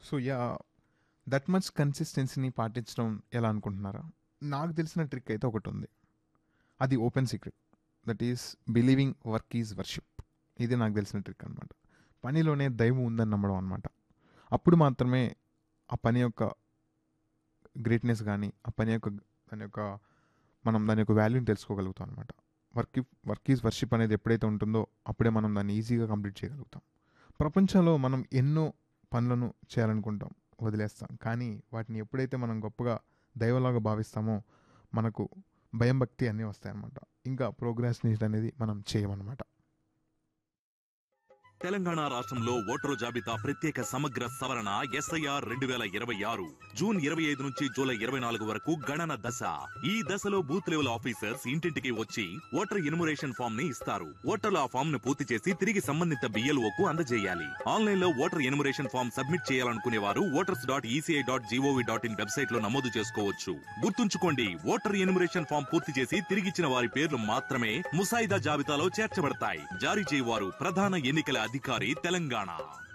so yeah that much కన్సిస్టెన్సీని పాటించడం ఎలా అనుకుంటున్నారా నాకు తెలిసిన ట్రిక్ అయితే ఒకటి ఉంది అది open secret that is believing work is worship ఇది నాకు తెలిసిన ట్రిక్ అనమాట పనిలోనే దైవం ఉందని నమ్మడం అనమాట అప్పుడు మాత్రమే ఆ పని యొక్క గ్రేట్నెస్ కానీ ఆ పని యొక్క దాని యొక్క మనం దాని యొక్క వాల్యూని తెలుసుకోగలుగుతాం అనమాట వర్క్ వర్క్ ఈజ్ వర్షిప్ అనేది ఎప్పుడైతే ఉంటుందో అప్పుడే మనం దాన్ని ఈజీగా కంప్లీట్ చేయగలుగుతాం ప్రపంచంలో మనం ఎన్నో పనులను చేయాలనుకుంటాం వదిలేస్తాం కానీ వాటిని ఎప్పుడైతే మనం గొప్పగా దైవలాగా భావిస్తామో మనకు భయం భక్తి అన్నీ వస్తాయన్నమాట ఇంకా ప్రోగ్రాస్నేషన్ అనేది మనం చేయమన్నమాట తెలంగాణ రాష్ట్రంలో ఓటరు జాబితా ప్రత్యేక సమగ్ర సవరణ ఎస్ఐఆర్ రెండు వేల ఇరవై ఆరు జూన్ ఇరవై ఐదు నుంచి జూలై ఇరవై నాలుగు వరకు గణన దశ ఈ దశలో బూత్ లెవెల్ ఆఫీసర్స్ ఇంటింటికి వచ్చి ఓటర్ ఇనుమరేషన్ ఫామ్ ని ఇస్తారు ఓటర్లు ఆ ఫామ్ ను పూర్తి చేసి తిరిగి సంబంధిత బిఎల్ఓ కు అందజేయాలి ఆన్లైన్ లో ఓటర్ ఎనుమరేషన్ ఫామ్ సబ్మిట్ చేయాలనుకునే వారు voters dot ECI dot GOV dot in website లో నమోదు చేసుకోవచ్చు గుర్తుంచుకోండి ఓటర్ ఎనుమరేషన్ ఫామ్ పూర్తి చేసి తిరిగిచ్చిన వారి పేర్లు మాత్రమే ముసాయిదా జాబితాలో చేర్చబడతాయి జారీ చేయవారు ప్రధాన ఎన్నికల అధికారి తెలంగాణ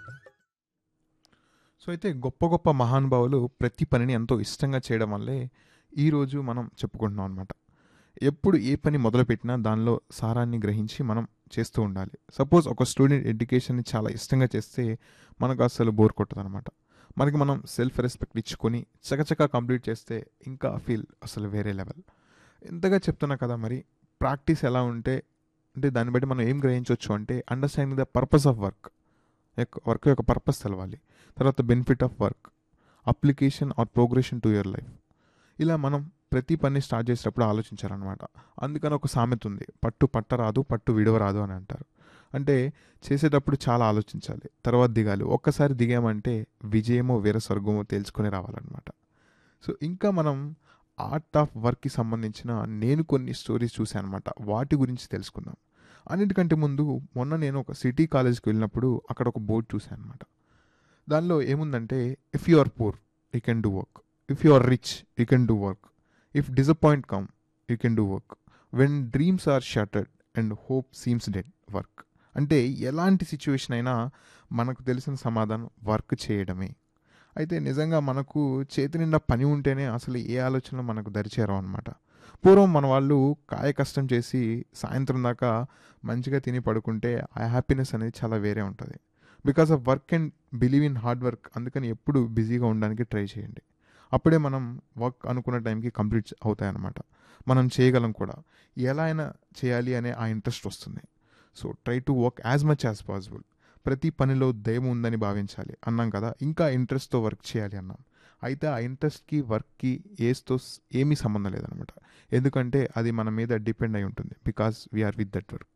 సో అయితే గొప్ప గొప్ప మహానుభావులు ప్రతి పనిని ఎంతో ఇష్టంగా చేయడం వల్లే ఈరోజు మనం చెప్పుకుంటున్నాం అనమాట ఎప్పుడు ఏ పని మొదలుపెట్టినా దానిలో సారాన్ని గ్రహించి మనం చేస్తూ ఉండాలి సపోజ్ ఒక స్టూడెంట్ ఎడ్యుకేషన్ని చాలా ఇష్టంగా చేస్తే మనకు అసలు బోర్ కొట్టదు అనమాట మనకి మనం సెల్ఫ్ రెస్పెక్ట్ ఇచ్చుకొని చకచకా కంప్లీట్ చేస్తే ఇంకా ఫీల్ అసలు వేరే లెవెల్ ఇంతగా చెప్తున్నా కదా మరి ప్రాక్టీస్ ఎలా ఉంటే అంటే దాన్ని బట్టి మనం ఏం గ్రహించవచ్చు అంటే understanding the purpose of work work యొక్క పర్పస్ తెలవాలి తర్వాత benefit of work application or progression to your life ఇలా మనం ప్రతి పని స్టార్ట్ చేసేటప్పుడు ఆలోచించాలన్నమాట అందుకని ఒక సామెత ఉంది పట్టు పట్టరాదు పట్టు విడవరాదు అని అంటారు అంటే చేసేటప్పుడు చాలా ఆలోచించాలి తర్వాత దిగాలి ఒక్కసారి దిగామంటే విజయమో వీర స్వర్గమో తేల్చుకొని రావాలన్నమాట సో ఇంకా మనం ఆర్ట్ ఆఫ్ వర్క్కి సంబంధించిన నేను కొన్ని స్టోరీస్ చూశాను అనమాట వాటి గురించి తెలుసుకుందాం అన్నిటికంటే ముందు మొన్న నేను ఒక సిటీ కాలేజ్కి వెళ్ళినప్పుడు అక్కడ ఒక బోర్డు చూశాను అనమాట దానిలో ఏముందంటే if you are poor you can do work if you are rich you can do work if disappoint come you can do work when dreams are shattered and hope seems dead work అంటే ఎలాంటి situation అయినా మనకు తెలిసిన సమాధానం work చేయడమే అయితే నిజంగా మనకు చేతి నిండా పని ఉంటేనే అసలు ఏ ఆలోచనలు మనకు దరిచేరావు అనమాట పూర్వం మన వాళ్ళు కాయ కష్టం చేసి సాయంత్రం దాకా మంచిగా తిని పడుకుంటే ఆ హ్యాపీనెస్ అనేది చాలా వేరే ఉంటుంది because of work and believe in hard work అందుకని ఎప్పుడు బిజీగా ఉండడానికి ట్రై చేయండి అప్పుడే మనం వర్క్ అనుకున్న టైంకి కంప్లీట్ అవుతాయన్నమాట మనం చేయగలం కూడా ఎలా అయినా చేయాలి అనే ఆ ఇంట్రెస్ట్ వస్తుంది so try to work as much as possible ప్రతి పనిలో దయం ఉందని భావించాలి అన్నాం కదా ఇంకా ఇంట్రెస్ట్తో వర్క్ చేయాలి అన్నాం అయితే ఆ ఇంట్రెస్ట్కి వర్క్కి ఏజ్తో ఏమీ సంబంధం లేదనమాట ఎందుకంటే అది మన మీద డిపెండ్ అయి ఉంటుంది because we are with that work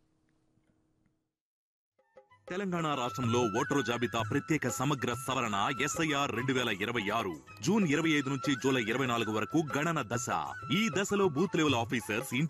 Telangana రాష్ట్రంలో ఓటరు జాబితా ప్రత్యేక సమగ్ర సవరణ ఎస్ఐఆర్ రెండు వేల ఇరవై ఆరు జూన్ ఇరవై ఐదు నుంచి జూలై ఇరవై నాలుగు వరకు గణన దశ ఈ దశలో బూత్ లెవెల్ ఆఫీసర్స్